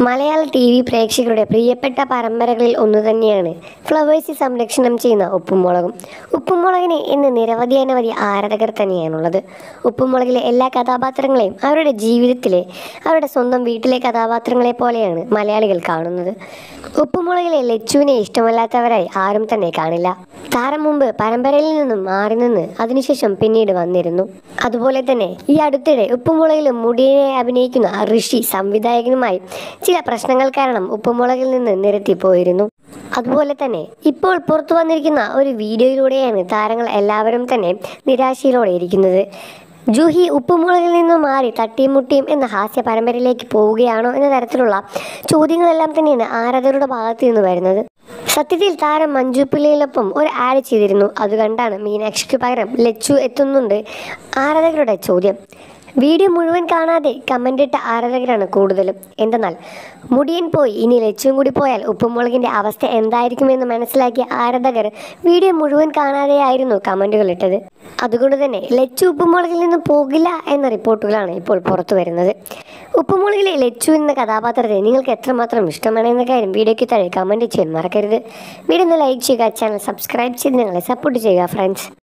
മലയാള T V പ്രേക്ഷകരുടെ പ്രിയപ്പെട്ട പരമ്പരകളിൽ ഒന്നു തന്നെയാണ് ഫ്ലവേഴ്സ് സംരക്ഷണം ചെയ്യുന്ന ഉപ്പുമുളകും ഉപ്പുമുളകിന് ഇന്ന് നിരവധി അനവധി ആരാധകർ തന്നെയാണുള്ളത് ഉപ്പുമുളകിലെ എല്ലാ കഥാപാത്രങ്ങളെയും അവരുടെ ജീവിതത്തിലെ അവരുടെ സ്വന്തം വീട്ടിലെ കഥാപാത്രങ്ങളെ പോലെയാണ് മലയാളികൾ കാണുന്നത് ഉപ്പുമുളകിലെ ലച്ചുവിനെ ഇഷ്ടമല്ലാത്തവരായി ആരും തന്നെ കാണില്ല താരം മുമ്പ് പരമ്പരയിൽ നിന്നും മാറി നിന്ന് അതിനുശേഷം പിന്നീട് വന്നിരുന്നു അതുപോലെ തന്നെ ഈ അടുത്തിടെ ഉപ്പുമുളകിലും മുടിയനെ അഭിനയിക്കുന്ന ഋഷി സംവിധായകനുമായി ചില പ്രശ്നങ്ങൾ കാരണം ഉപ്പുമുളകിൽ നിന്ന് നിരത്തിപ്പോയിരുന്നു അതുപോലെ തന്നെ ഇപ്പോൾ പുറത്തു വന്നിരിക്കുന്ന ഒരു വീഡിയോയിലൂടെയാണ് താരങ്ങൾ എല്ലാവരും തന്നെ നിരാശയിലോടെ ഇരിക്കുന്നത് ജൂഹി ഉപ്പുമുളകിൽ നിന്നും മാറി തട്ടിയും മുട്ടിയും എന്ന ഹാസ്യ പരമ്പരയിലേക്ക് പോവുകയാണോ എന്ന തരത്തിലുള്ള ചോദ്യങ്ങളെല്ലാം തന്നെയാണ് ആരാധകരുടെ ഭാഗത്ത് നിന്ന് വരുന്നത് സത്യത്തിൽ താരം മഞ്ജു പിള്ളയിലൊപ്പം ഒരു ആഡ് ചെയ്തിരുന്നു അത് കണ്ടാണ് മീനാക്ഷിക്ക് പകരം ലച്ചു എത്തുന്നുണ്ട് ആരാധകരുടെ ചോദ്യം വീഡിയോ മുഴുവൻ കാണാതെ കമൻ്റ് ഇട്ട ആരാധകരാണ് കൂടുതലും എന്തെന്നാൽ മുടിയൻ പോയി ഇനി ലച്ചും കൂടി പോയാൽ ഉപ്പുമുളകിൻ്റെ അവസ്ഥ എന്തായിരിക്കുമെന്ന് മനസ്സിലാക്കിയ ആരാധകർ വീഡിയോ മുഴുവൻ കാണാതെയായിരുന്നു കമൻറ്റുകൾ ഇട്ടത് അതുകൊണ്ട് തന്നെ ലച്ചു ഉപ്പുമുളകിൽ നിന്ന് പോകില്ല എന്ന റിപ്പോർട്ടുകളാണ് ഇപ്പോൾ പുറത്തു വരുന്നത് ഉപ്പുമുളകിലെ ലച്ചു എന്ന കഥാപാത്രത്തെ നിങ്ങൾക്ക് എത്രമാത്രം ഇഷ്ടമാണ് എന്ന കാര്യം വീഡിയോയ്ക്ക് താഴെ കമൻറ്റ് ചെയ്യാൻ മറക്കരുത് വീഡിയോ ഒന്ന് ലൈക്ക് ചെയ്യുക ചാനൽ സബ്സ്ക്രൈബ് ചെയ്ത് ഞങ്ങളെ സപ്പോർട്ട് ചെയ്യുക ഫ്രണ്ട്സ്